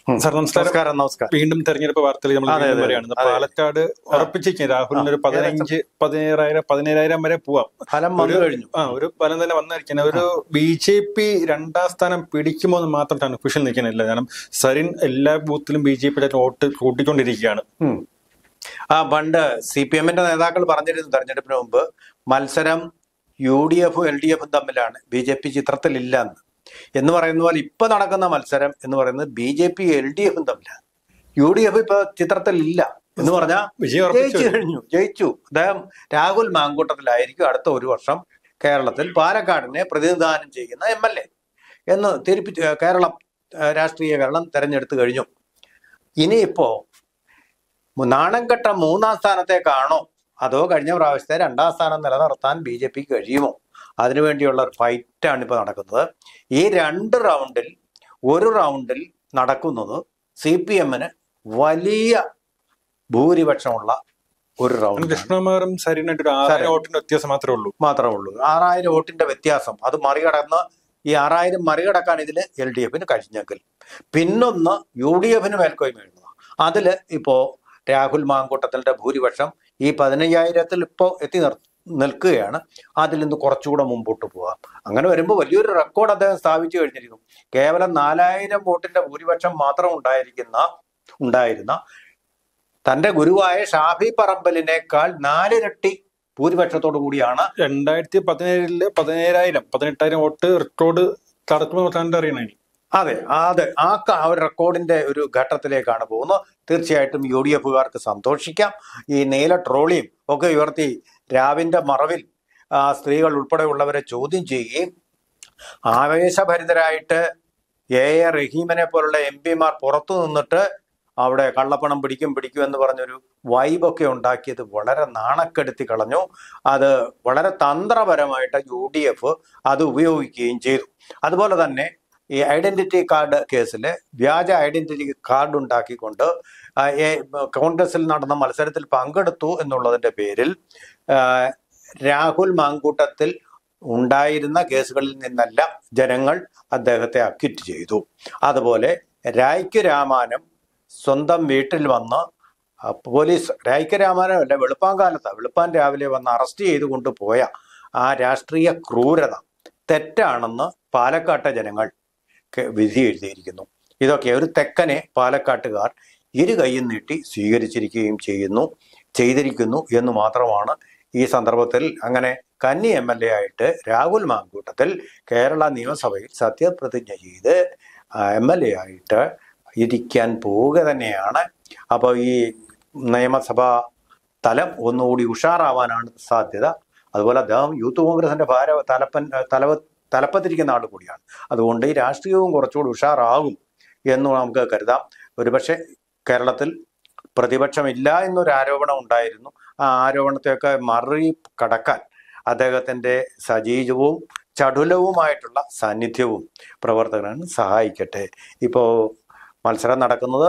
Sir നമസ്കാരം നമസ്കാരം നമസ്കാരം വീണ്ടും തെരഞ്ഞെടുപ്പ് വാർത്തയിൽ നമ്മൾ അതെ, വീണ്ടും അതെ, വരികയാണ് അതെ. പാലക്കാട് ഉറപ്പിച്ചിരിക്കും രാഹുലിന് ഒരു പതിനഞ്ച് പതിനേഴായിരം പതിനേഴായിരം വരെ പോവാം ഫലം വന്നു കഴിഞ്ഞു ആ ഒരു ഫലം തന്നെ വന്നിരിക്കുന്നത് ഒരു ബി ജെ പി രണ്ടാം സ്ഥാനം പിടിക്കുമോ എന്ന് മാത്രം കൺഫ്യൂഷൻ നിൽക്കുന്നില്ല കാരണം സരിൻ എല്ലാ ബൂത്തിലും ബി ജെ പി വോട്ട് കൂട്ടിക്കൊണ്ടിരിക്കുകയാണ് ഉം. ആ പണ്ട് സി പി എമ്മിന്റെ നേതാക്കൾ പറഞ്ഞിരുന്നു തെരഞ്ഞെടുപ്പിന് മുമ്പ് മത്സരം യു ഡി എഫും എൽ ഡി എഫും തമ്മിലാണ് ബി ജെ പി ചിത്രത്തിലില്ല എന്ന് എന്ന് പറയുന്ന പോലെ ഇപ്പൊ നടക്കുന്ന മത്സരം എന്ന് പറയുന്നത് ബി ജെ പി എൽ ഡി എഫും തമ്മിലാണ് യു ഡി എഫ് ഇപ്പൊ ചിത്രത്തിലില്ല എന്ന് പറഞ്ഞാൽ വിജയം ഉറപ്പിച്ചു ജയിച്ചു കഴിഞ്ഞു ജയിച്ചു അദ്ദേഹം രാഹുൽ മാങ്കൂട്ടത്തിലായിരിക്കും അടുത്ത ഒരു വർഷം കേരളത്തിൽ പാലക്കാടിനെ പ്രതിനിധാനം ചെയ്യുന്ന എം എൽ എ എന്ന് തിരിപ്പിച്ച് കേരളം ഏഹ് രാഷ്ട്രീയ കേരളം തെരഞ്ഞെടുത്തു കഴിഞ്ഞു ഇനിയിപ്പോ നാണം കെട്ട മൂന്നാം സ്ഥാനത്തേക്കാണോ അതോ കഴിഞ്ഞ പ്രാവശ്യത്തെ രണ്ടാം സ്ഥാനം നിലനിർത്താൻ ബി ജെ പിക്ക് കഴിയുമോ അതിനുവേണ്ടിയുള്ള ഒരു ഫൈറ്റാണ് ഇപ്പോൾ നടക്കുന്നത് ഈ രണ്ട് റൗണ്ടിൽ ഒരു റൗണ്ടിൽ നടക്കുന്നത് സി പി എമ്മിന് വലിയ ഭൂരിപക്ഷമുള്ള ഒരു റൗണ്ട് കൃഷ്ണകുമാറും സരിനായിട്ട് ഒരു ആയിരം വോട്ടിന്റെ വ്യത്യാസം മാത്രമേ ഉള്ളൂ മാത്രമേ ഉള്ളൂ ആറായിരം വോട്ടിന്റെ വ്യത്യാസം അത് മറികടന്ന് ഈ ആറായിരം മറികടക്കാൻ ഇതിൽ എൽ ഡി എഫിന് കഴിഞ്ഞെങ്കിൽ പിന്നൊന്ന് യു ഡി എഫിന് മേൽക്കോയ്മ എഴുതുക അതിൽ ഇപ്പോ രാഹുൽ മാങ്കൂട്ടത്തിന്റെ ഭൂരിപക്ഷം ഈ പതിനയ്യായിരത്തിൽ ഇപ്പോൾ എത്തി നിർ നിൽക്കുകയാണ് അതിൽ നിന്ന് കുറച്ചുകൂടെ മുമ്പോട്ട് പോവാം അങ്ങനെ വരുമ്പോൾ വലിയൊരു റെക്കോർഡ് അദ്ദേഹം സ്ഥാപിച്ചു കഴിഞ്ഞിരിക്കുന്നു കേവലം നാലായിരം വോട്ടിന്റെ ഭൂരിപക്ഷം മാത്രം ഉണ്ടായിരിക്കുന്ന ഉണ്ടായിരുന്ന തന്റെ ഗുരുവായ ഷാഫി പറമ്പലിനേക്കാൾ നാലിരട്ടി ഭൂരിപക്ഷത്തോടു കൂടിയാണ് രണ്ടായിരത്തി പതിനേഴില് പതിനേഴായിരം പതിനെട്ടായിരം വോട്ട് റെക്കോർഡ് തടക്കുമെന്ന് കണ്ട് അറിയണം ഇനി അതെ അതെ ആ ക- ആ ഒരു റെക്കോർഡിന്റെ ഒരു ഘട്ടത്തിലേക്കാണ് പോകുന്നത് തീർച്ചയായിട്ടും യു ഡി എഫുകാർക്ക് സന്തോഷിക്കാം ഈ നീല ട്രോളിയും ഒക്കെ ഉയർത്തി രാവിന്റെ മറവിൽ ആ, സ്ത്രീകൾ ഉൾപ്പെടെയുള്ളവരെ ചോദ്യം ചെയ്യുകയും ആവേശഭരിതരായിട്ട് എ എ റഹീമിനെ പോലുള്ള എം പിമാർ പുറത്തു നിന്നിട്ട് അവിടെ കള്ളപ്പണം പിടിക്കും പിടിക്കും എന്ന് പറഞ്ഞൊരു വൈബൊക്കെ ഉണ്ടാക്കിയത് വളരെ നാണക്കെടുത്തി കളഞ്ഞു അത് വളരെ തന്ത്രപരമായിട്ട് യു ഡി എഫ് അത് ഉപയോഗിക്കുകയും ചെയ്തു അതുപോലെ തന്നെ ഈ ഐഡന്റിറ്റി കാർഡ് കേസിൽ വ്യാജ ഐഡന്റിറ്റി കാർഡ് ഉണ്ടാക്കിക്കൊണ്ട് ആ, ഏ- കോൺഗ്രസിൽ നടന്ന മത്സരത്തിൽ പങ്കെടുത്തു എന്നുള്ളതിന്റെ പേരിൽ ആ, രാഹുൽ മാങ്കൂട്ടത്തിൽ ഉണ്ടായിരുന്ന കേസുകളിൽ നിന്നെല്ലാം ജനങ്ങൾ അദ്ദേഹത്തെ അക്വിറ്റ് ചെയ്തു അതുപോലെ രായ്ക്ക് രാമാനം സ്വന്തം വീട്ടിൽ വന്ന് ആ, പോലീസ് രായ്ക്ക് രാമാനം അല്ല വെളുപ്പാൻ കാലത്ത് വെളുപ്പാൻ രാവിലെ വന്ന് അറസ്റ്റ് ചെയ്ത് കൊണ്ടുപോയ ആ രാഷ്ട്രീയ ക്രൂരത തെറ്റാണെന്ന് പാലക്കാട്ടെ ജനങ്ങൾ ക്ക് വിധി എഴുതിയിരിക്കുന്നു ഇതൊക്കെ ഒരു തെക്കനെ പാലക്കാട്ടുകാർ ഇരു കൈയും നീട്ടി സ്വീകരിച്ചിരിക്കുകയും ചെയ്യുന്നു ചെയ്തിരിക്കുന്നു എന്ന് മാത്രമാണ് ഈ സന്ദർഭത്തിൽ അങ്ങനെ കന്നി എം എൽ എ ആയിട്ട് രാഹുൽ മാങ്കൂട്ടത്തിൽ കേരള നിയമസഭയിൽ സത്യപ്രതിജ്ഞ ചെയ്ത് എം എൽ എ ആയിട്ട് ഇരിക്കാൻ പോവുക തന്നെയാണ് അപ്പോൾ ഈ നിയമസഭാ തലം ഒന്നുകൂടി ഉഷാറാവാനാണ് സാധ്യത അതുപോലെ അദ്ദേഹം യൂത്ത് കോൺഗ്രസിന്റെ ഭാര തലപ്പൻ തലവ തലപ്പത്തിരിക്കുന്ന ആൾ കൂടിയാണ് അതുകൊണ്ട് ഈ രാഷ്ട്രീയവും കുറച്ചുകൂടി ഉഷാറാകും എന്ന് നമുക്ക് കരുതാം ഒരുപക്ഷെ കേരളത്തിൽ പ്രതിപക്ഷമില്ല എന്നൊരു ആരോപണം ഉണ്ടായിരുന്നു ആ ആരോപണത്തെയൊക്കെ മറി കടക്കാൻ അദ്ദേഹത്തിന്റെ സജീവവും ചടുലവുമായിട്ടുള്ള സാന്നിധ്യവും പ്രവർത്തകരാണ് സഹായിക്കട്ടെ ഇപ്പോൾ മത്സരം നടക്കുന്നത്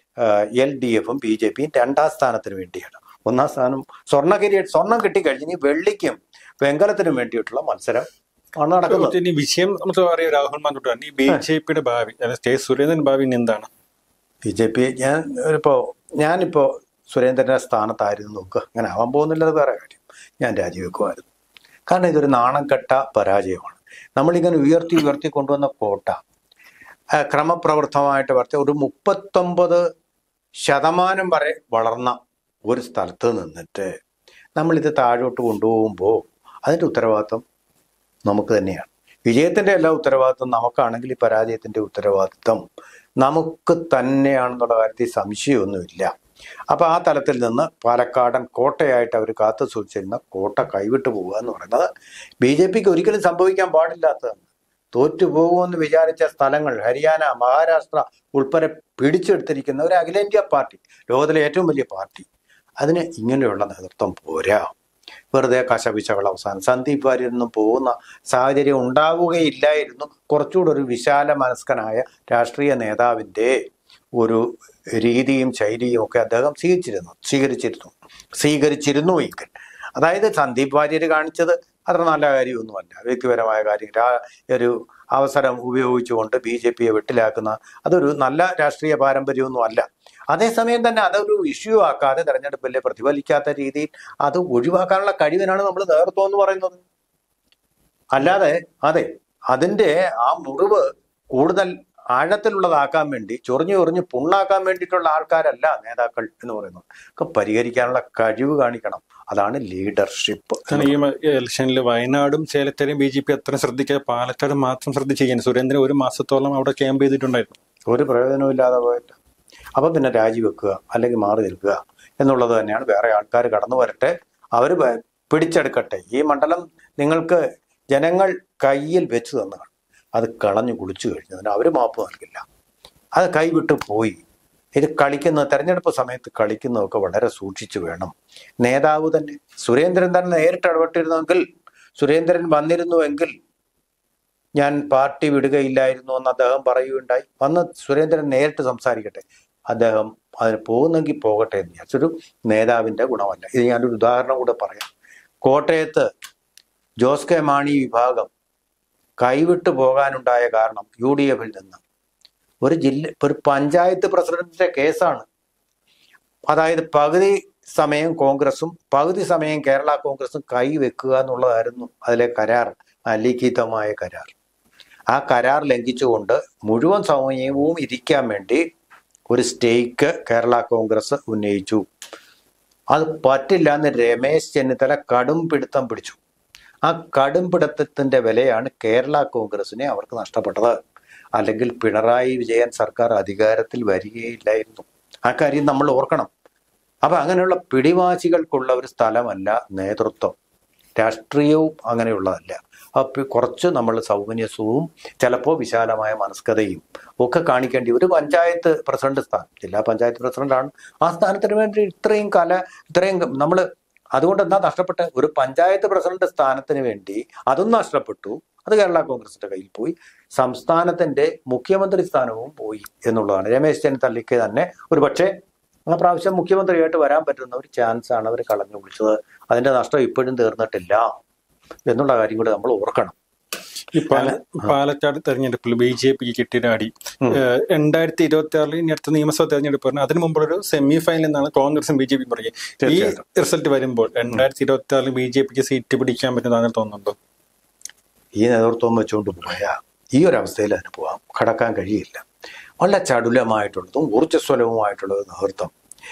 എൽ ഡി എഫും ബി ജെ പിയും രണ്ടാം സ്ഥാനത്തിന് വേണ്ടിയാണ് ഒന്നാം സ്ഥാനം സ്വർണ്ണ സ്വർണം കിട്ടിക്കഴിഞ്ഞ് ഇനി വെള്ളിക്കും വെങ്കലത്തിനും വേണ്ടിയിട്ടുള്ള മത്സരം ആണ് നടക്കുന്നത് ഇനി വിഷയം നമുക്ക് അറിയാം രാഹുൽ മാൻകുട്ടാണ് ഈ ബി ജെ പിയുടെ ഭാവി അതായത് കെ സുരേന്ദ്രൻ ഭാവി ഇനി എന്താണ് ബി ജെ പി ഞാൻ ഇപ്പോ ഞാനിപ്പോ സുരേന്ദ്രന്റെ സ്ഥാനത്തായിരുന്നു നോക്കുക അങ്ങനെ ആവാൻ പോകുന്നില്ലത് വേറെ കാര്യം ഞാൻ രാജിവെക്കുമായിരുന്നു കാരണം ഇതൊരു നാണം കെട്ട പരാജയമാണ് നമ്മളിങ്ങനെ ഉയർത്തി ഉയർത്തി കൊണ്ടുവന്ന കോട്ട ആ, ക്രമപ്രവൃത്തമായിട്ട് വർത്തി ഒരു മുപ്പത്തൊമ്പത് ശതമാനം വരെ വളർന്ന ഒരു സ്ഥലത്ത് നിന്നിട്ട് നമ്മളിത് താഴോട്ട് കൊണ്ടുപോകുമ്പോൾ അതിൻ്റെ ഉത്തരവാദിത്വം നമുക്ക് തന്നെയാണ് വിജയത്തിന്റെ എല്ലാ ഉത്തരവാദിത്വം നമുക്കാണെങ്കിൽ ഈ പരാജയത്തിന്റെ ഉത്തരവാദിത്വം നമുക്ക് തന്നെയാണെന്നുള്ള കാര്യത്തിൽ സംശയമൊന്നുമില്ല അപ്പൊ ആ തലത്തിൽ നിന്ന് പാലക്കാടൻ കോട്ടയായിട്ട് അവർ കാത്തു സൂക്ഷിച്ചിരുന്ന കോട്ട കൈവിട്ടു പോവുക എന്ന് പറയുന്നത് ബി ജെ പിക്ക് ഒരിക്കലും സംഭവിക്കാൻ പാടില്ലാത്തതാണ് തോറ്റുപോകുമെന്ന് വിചാരിച്ച സ്ഥലങ്ങൾ ഹരിയാന മഹാരാഷ്ട്ര ഉൾപ്പെടെ പിടിച്ചെടുത്തിരിക്കുന്ന ഒരു അഖിലേന്ത്യാ പാർട്ടി ലോകത്തിലെ ഏറ്റവും വലിയ പാർട്ടി അതിന് ഇങ്ങനെയുള്ള നേതൃത്വം പോരാ വെറുതെ കശപിശകൾ അവസാനം സന്ദീപ് വാര്യരൊന്നും പോകുന്ന സാഹചര്യം ഉണ്ടാവുകയില്ലായിരുന്നു കുറച്ചുകൂടെ ഒരു വിശാല മനസ്കനായ രാഷ്ട്രീയ നേതാവിൻ്റെ ഒരു രീതിയും ശൈലിയും ഒക്കെ അദ്ദേഹം സ്വീകരിച്ചിരുന്നു സ്വീകരിച്ചിരുന്നു സ്വീകരിച്ചിരുന്നു എങ്കിൽ അതായത് സന്ദീപ് വാര്യർ കാണിച്ചത് അത്ര നല്ല കാര്യമൊന്നുമല്ല വ്യക്തിപരമായ കാര്യം രാ- ഒരു അവസരം ഉപയോഗിച്ചുകൊണ്ട് ബി ജെ പിയെ വെട്ടിലാക്കുന്ന അതൊരു നല്ല രാഷ്ട്രീയ പാരമ്പര്യമൊന്നും അല്ല അതേസമയം തന്നെ അതൊരു ഇഷ്യൂ ആക്കാതെ തെരഞ്ഞെടുപ്പിലെ പ്രതിഫലിക്കാത്ത രീതിയിൽ അത് ഒഴിവാക്കാനുള്ള കഴിവിനാണ് നമ്മൾ നേതൃത്വം എന്ന് പറയുന്നത് അല്ലാതെ അതെ അതിന്റെ ആ മുറിവ് കൂടുതൽ ആഴത്തിലുള്ളതാക്കാൻ വേണ്ടി ചൊറിഞ്ഞു ചൊറിഞ്ഞ് പുണ്ണാക്കാൻ വേണ്ടിയിട്ടുള്ള ആൾക്കാരല്ല നേതാക്കൾ എന്ന് പറയുന്നത് ഒക്കെ പരിഹരിക്കാനുള്ള കഴിവ് കാണിക്കണം അതാണ് ലീഡർഷിപ്പ് കാരണം ഈ മ- ഇലക്ഷനിൽ വയനാടും ചേലക്കരയും ബി ജെ പി അത്ര ശ്രദ്ധിക്കാതെ പാലക്കാട് മാത്രം ശ്രദ്ധിച്ച് ചെയ്യാൻ സുരേന്ദ്രൻ ഒരു മാസത്തോളം അവിടെ ക്യാമ്പ് ചെയ്തിട്ടുണ്ടായിരുന്നു ഒരു പ്രയോജനവും ഇല്ലാതെ പോയിട്ട് അപ്പൊ പിന്നെ രാജിവെക്കുക അല്ലെങ്കിൽ മാറി നിൽക്കുക എന്നുള്ളത് തന്നെയാണ് വേറെ ആൾക്കാർ കടന്നു വരട്ടെ അവർ പിടിച്ചെടുക്കട്ടെ ഈ മണ്ഡലം നിങ്ങൾക്ക് ജനങ്ങൾ കയ്യിൽ വെച്ച് തന്നതാണ് അത് കളഞ്ഞു കുളിച്ചു കഴിഞ്ഞതിന് അവർ മാപ്പ് നൽകില്ല അത് കൈവിട്ട് പോയി ഇത് കളിക്കുന്ന തെരഞ്ഞെടുപ്പ് സമയത്ത് കളിക്കുന്നതൊക്കെ വളരെ സൂക്ഷിച്ചു വേണം നേതാവ് തന്നെ സുരേന്ദ്രൻ തന്നെ നേരിട്ട് ഇടപെട്ടിരുന്നെങ്കിൽ സുരേന്ദ്രൻ വന്നിരുന്നുവെങ്കിൽ ഞാൻ പാർട്ടി വിടുകയില്ലായിരുന്നു എന്ന് അദ്ദേഹം പറയുകയുണ്ടായി വന്ന് സുരേന്ദ്രൻ നേരിട്ട് സംസാരിക്കട്ടെ അദ്ദേഹം അതിന് പോകുന്നെങ്കിൽ പോകട്ടെ എന്ന് വിചാരിച്ചൊരു നേതാവിന്റെ ഗുണമല്ല ഇത് ഞാനൊരു ഉദാഹരണം കൂടെ പറയാം കോട്ടയത്ത് ജോസ് കെ മാണി വിഭാഗം കൈവിട്ടു പോകാനുണ്ടായ കാരണം യു ഡി എഫിൽ നിന്ന് ഒരു ജില്ല ഒരു പഞ്ചായത്ത് പ്രസിഡന്റിന്റെ കേസാണ് അതായത് പകുതി സമയം കോൺഗ്രസും പകുതി സമയം കേരള കോൺഗ്രസും കൈവെക്കുക എന്നുള്ളതായിരുന്നു അതിലെ കരാർ അലിഖിതമായ കരാർ ആ കരാർ ലംഘിച്ചുകൊണ്ട് മുഴുവൻ സമയവും ഇരിക്കാൻ വേണ്ടി ഒരു സ്റ്റേക്ക് കേരള കോൺഗ്രസ് ഉന്നയിച്ചു അത് പറ്റില്ല എന്ന് രമേശ് ചെന്നിത്തല കടും പിടുത്തം പിടിച്ചു ആ കടും പിടുത്തത്തിന്റെ വിലയാണ് കേരള കോൺഗ്രസിനെ അവർക്ക് നഷ്ടപ്പെട്ടത് അല്ലെങ്കിൽ പിണറായി വിജയൻ സർക്കാർ അധികാരത്തിൽ വരികയില്ലായിരുന്നു ആ കാര്യം നമ്മൾ ഓർക്കണം അപ്പൊ അങ്ങനെയുള്ള പിടിവാശികൾക്കുള്ള ഒരു സ്ഥലമല്ല നേതൃത്വം രാഷ്ട്രീയവും അങ്ങനെയുള്ളതല്ല അപ്പൊ കുറച്ച് നമ്മൾ സൗമന്യസവും ചിലപ്പോൾ വിശാലമായ മനസ്കതയും ഒക്കെ കാണിക്കേണ്ടി ഒരു പഞ്ചായത്ത് പ്രസിഡന്റ് സ്ഥാനം ജില്ലാ പഞ്ചായത്ത് പ്രസിഡന്റാണ് ആ സ്ഥാനത്തിന് വേണ്ടി ഇത്രയും കല ഇത്രയും നമ്മൾ അതുകൊണ്ട് എന്താ നഷ്ടപ്പെട്ട ഒരു പഞ്ചായത്ത് പ്രസിഡന്റ് സ്ഥാനത്തിന് വേണ്ടി അതും നഷ്ടപ്പെട്ടു അത് കേരള കോൺഗ്രസിന്റെ കയ്യിൽ പോയി സംസ്ഥാനത്തിന്റെ മുഖ്യമന്ത്രി സ്ഥാനവും പോയി എന്നുള്ളതാണ് രമേശ് ചെന്നിത്തലയ്ക്ക് തന്നെ ഒരു പക്ഷേ ആ പ്രാവശ്യം മുഖ്യമന്ത്രിയായിട്ട് വരാൻ പറ്റുന്ന ഒരു ചാൻസ് ആണ് അവർ കളഞ്ഞു വിളിച്ചത് അതിന്റെ നഷ്ടം ഇപ്പോഴും തീർന്നിട്ടില്ല എന്നുള്ള കാര്യം കൂടി നമ്മൾ ഓർക്കണം ഈ പാല- പാലക്കാട് തെരഞ്ഞെടുപ്പിൽ ബി ജെ പിക്ക് കിട്ടിയ അടി ഏഹ് രണ്ടായിരത്തി ഇരുപത്തി ആറിൽ ഇനി അടുത്ത നിയമസഭാ തെരഞ്ഞെടുപ്പ് പറഞ്ഞാൽ അതിന് മുമ്പുള്ളൊരു സെമി ഫൈനൽ എന്നാണ് കോൺഗ്രസും ബി ജെ പി പറയുക ഈ തീർച്ചയായിട്ടും. റിസൾട്ട് വരുമ്പോൾ രണ്ടായിരത്തി ഇരുപത്തി ആറിൽ ബി ജെ പിക്ക് സീറ്റ് പിടിക്കാൻ പറ്റുന്ന അങ്ങനെ തോന്നുന്നുണ്ടോ ഈ നേതൃത്വം വെച്ചുകൊണ്ട് പോയാൽ ഈ ഒരു അവസ്ഥയിൽ അതിന് പോകാം കടക്കാൻ കഴിയില്ല വളരെ ചടുലമായിട്ടുള്ളതും ഊർജ്ജസ്വലവുമായിട്ടുള്ള ഒരു നേതൃത്വം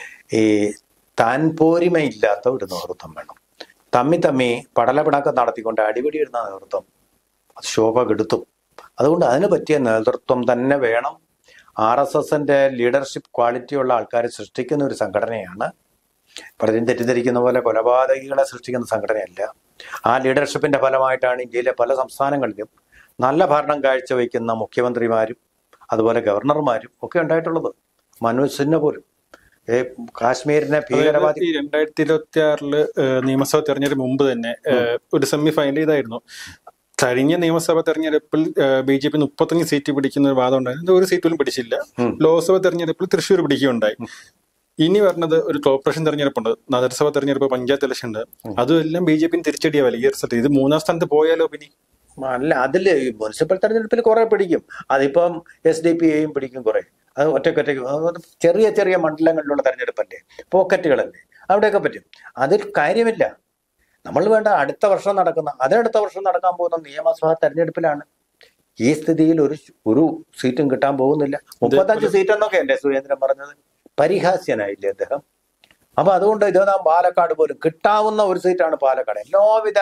ഈ താൻ പോരിമയില്ലാത്ത ഒരു നേതൃത്വം വേണം തമ്മി തമ്മി പടലപിണക്കം നടത്തിക്കൊണ്ട് അടിപിടി ഇടുന്ന നേതൃത്വം അത് ശോഭ കെടുത്തും അതുകൊണ്ട് അതിന് പറ്റിയ നേതൃത്വം തന്നെ വേണം ആർ എസ് എസിന്റെ ലീഡർഷിപ്പ് ക്വാളിറ്റിയുള്ള ആൾക്കാരെ സൃഷ്ടിക്കുന്ന ഒരു സംഘടനയാണ് പലരും തെറ്റിദ്ധരിക്കുന്ന പോലെ കൊലപാതകികളെ സൃഷ്ടിക്കുന്ന സംഘടനയല്ല ആ ലീഡർഷിപ്പിന്റെ ഫലമായിട്ടാണ് ഇന്ത്യയിലെ പല സംസ്ഥാനങ്ങളിലും നല്ല ഭരണം കാഴ്ചവെക്കുന്ന മുഖ്യമന്ത്രിമാരും അതുപോലെ ഗവർണർമാരും ഒക്കെ ഉണ്ടായിട്ടുള്ളത് മനോജ് സിൻഹ പോലും ഏ, കാശ്മീരിനെ ഭീകരവാദി ഈ രണ്ടായിരത്തി ഇരുപത്തി ആറില് നിയമസഭാ തെരഞ്ഞെടുപ്പ് മുമ്പ് തന്നെ ഏഹ്, ഒരു സെമി ഫൈനൽ ഇതായിരുന്നു കഴിഞ്ഞ നിയമസഭാ തെരഞ്ഞെടുപ്പിൽ ബി ജെ പി മുപ്പത്തഞ്ച് സീറ്റ് പിടിക്കുന്ന ഒരു വാദം ഉണ്ടായിരുന്നു ഇത് ഒരു സീറ്റ് പോലും പിടിച്ചില്ല ഉം. ലോക്സഭ തെരഞ്ഞെടുപ്പിൽ തൃശ്ശൂർ പിടിക്കുകയുണ്ടായി ഇനി വരുന്നത് ഒരു കോർപ്പറേഷൻ തെരഞ്ഞെടുപ്പുണ്ട് നഗരസഭ തെരഞ്ഞെടുപ്പ് പഞ്ചായത്ത് ഇലക്ഷൻ ഉണ്ട് അതും എല്ലാം ബി ജെ പിന് തിരിച്ചടിയാവില്ല ഈ റിസൾട്ട് ഇത് മൂന്നാം സ്ഥാനത്ത് പോയാലോ പിന്നെ അല്ല അതില് ഈ മുനിസിപ്പൽ തെരഞ്ഞെടുപ്പിൽ കുറെ പിടിക്കും അതിപ്പം എസ് ഡി പി എയും പിടിക്കും കുറെ അത് ഒറ്റക്കൊറ്റയ്ക്ക് അത് ചെറിയ ചെറിയ മണ്ഡലങ്ങളിലുള്ള തെരഞ്ഞെടുപ്പല്ലേ പോക്കറ്റുകളല്ലേ അവിടെയൊക്കെ പറ്റും അതിൽ കാര്യമില്ല നമ്മൾ വേണ്ട അടുത്ത വർഷം നടക്കുന്ന അതിനടുത്ത വർഷം നടക്കാൻ പോകുന്ന നിയമസഭാ തെരഞ്ഞെടുപ്പിലാണ് ഈ സ്ഥിതിയിൽ ഒരു ഒരു സീറ്റും കിട്ടാൻ പോകുന്നില്ല മുപ്പത്തഞ്ച് സീറ്റ് എന്നൊക്കെ അല്ലേ സുരേന്ദ്രൻ പറഞ്ഞത് പരിഹാസ്യനായില്ലേ അദ്ദേഹം അപ്പൊ അതുകൊണ്ട് ഇതാ പാലക്കാട് പോലും കിട്ടാവുന്ന ഒരു സീറ്റാണ് പാലക്കാട് എല്ലാവിധ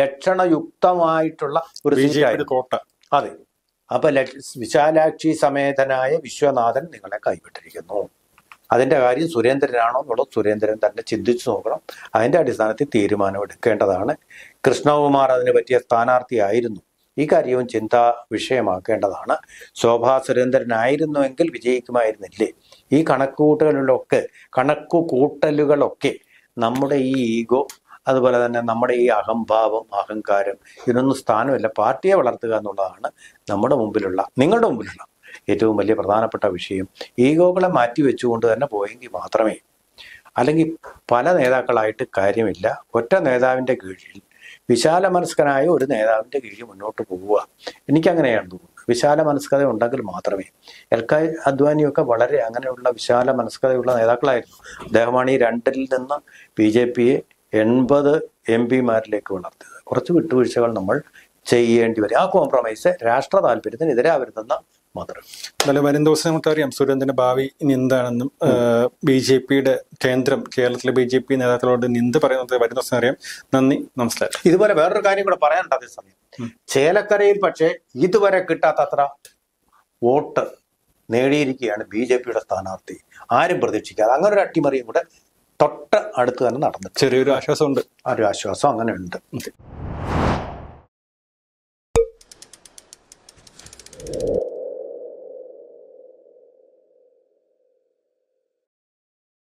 ലക്ഷണയുക്തമായിട്ടുള്ള ഒരു ബി ജെ സീറ്റായിരുന്നു പി കോട്ട അതെ അപ്പൊ ലക്ഷ- വിശാലാക്ഷി സമേതനായ വിശ്വനാഥൻ നിങ്ങളെ കൈവിട്ടിരിക്കുന്നു അതിന്റെ കാര്യം സുരേന്ദ്രനാണോ എന്നുള്ളത് സുരേന്ദ്രൻ തന്നെ ചിന്തിച്ചു നോക്കണം അതിന്റെ അടിസ്ഥാനത്തിൽ തീരുമാനം എടുക്കേണ്ടതാണ് കൃഷ്ണകുമാർ അതിന് പറ്റിയ സ്ഥാനാർത്ഥിയായിരുന്നു ഈ കാര്യവും ചിന്താ വിഷയമാക്കേണ്ടതാണ് ശോഭാ സുരേന്ദ്രനായിരുന്നുവെങ്കിൽ വിജയിക്കുമായിരുന്നില്ലേ ഈ കണക്കുകൂട്ടലുകളൊക്കെ കണക്കു കൂട്ടലുകളൊക്കെ നമ്മുടെ ഈ ഈഗോ അതുപോലെ തന്നെ നമ്മുടെ ഈ അഹംഭാവം അഹങ്കാരം ഇതിനൊന്നും സ്ഥാനമില്ല പാർട്ടിയെ വളർത്തുക എന്നുള്ളതാണ് നമ്മുടെ മുമ്പിലുള്ള നിങ്ങളുടെ മുമ്പിലുള്ള ഏറ്റവും വലിയ പ്രധാനപ്പെട്ട വിഷയം ഈഗോകളെ മാറ്റി വെച്ചുകൊണ്ട് തന്നെ പോയെങ്കിൽ മാത്രമേ അല്ലെങ്കിൽ പല നേതാക്കളായിട്ട് കാര്യമില്ല ഒറ്റ നേതാവിന്റെ കീഴിൽ വിശാല മനസ്കനായ ഒരു നേതാവിന്റെ കീഴിൽ മുന്നോട്ട് പോവുക എനിക്കങ്ങനെയാണ് തോന്നുന്നത് വിശാല മനസ്കത ഉണ്ടെങ്കിൽ മാത്രമേ എൽക്കായ് അദ്വാനിയൊക്കെ വളരെ അങ്ങനെയുള്ള വിശാല മനസ്കതയുള്ള നേതാക്കളായിരുന്നു അദ്ദേഹമാണ് ഈ രണ്ടിൽ നിന്ന് ബി ജെ പിയെ എൺപത് എം പിമാരിലേക്ക് വളർത്തിയത് കുറച്ച് വിട്ടുവീഴ്ചകൾ നമ്മൾ ചെയ്യേണ്ടി വരും ആ കോംപ്രമൈസ് രാഷ്ട്ര താല്പര്യത്തിന് വരുന്നെന്ന് മാത്രം എന്നാലും വരും ദിവസം നമുക്ക് അറിയാം സുരേന്ദ്രന്റെ ഭാവി ഇനി എന്താണെന്നും ബി ജെ പിയുടെ കേന്ദ്രം കേരളത്തിലെ ബി ജെ പി നേതാക്കളോട് നിന്ദ പറയുന്നത് വരും ദിവസം അറിയാം നന്ദി നമസ്കാരം ഇതുപോലെ വേറൊരു കാര്യം കൂടെ പറയാനുണ്ട് അതേസമയം ചേലക്കരയിൽ പക്ഷേ ഇതുവരെ കിട്ടാത്തത്ര വോട്ട് നേടിയിരിക്കുകയാണ് ബി ജെ പിയുടെ സ്ഥാനാർത്ഥി ആരും പ്രതീക്ഷിക്കാതെ അങ്ങനെ ഒരു അട്ടിമറിയും കൂടെ തൊട്ട് അടുത്ത് തന്നെ നടന്നിട്ട് ചെറിയൊരു ആശ്വാസമുണ്ട് ആ ഒരു ആശ്വാസം അങ്ങനെ ഉണ്ട്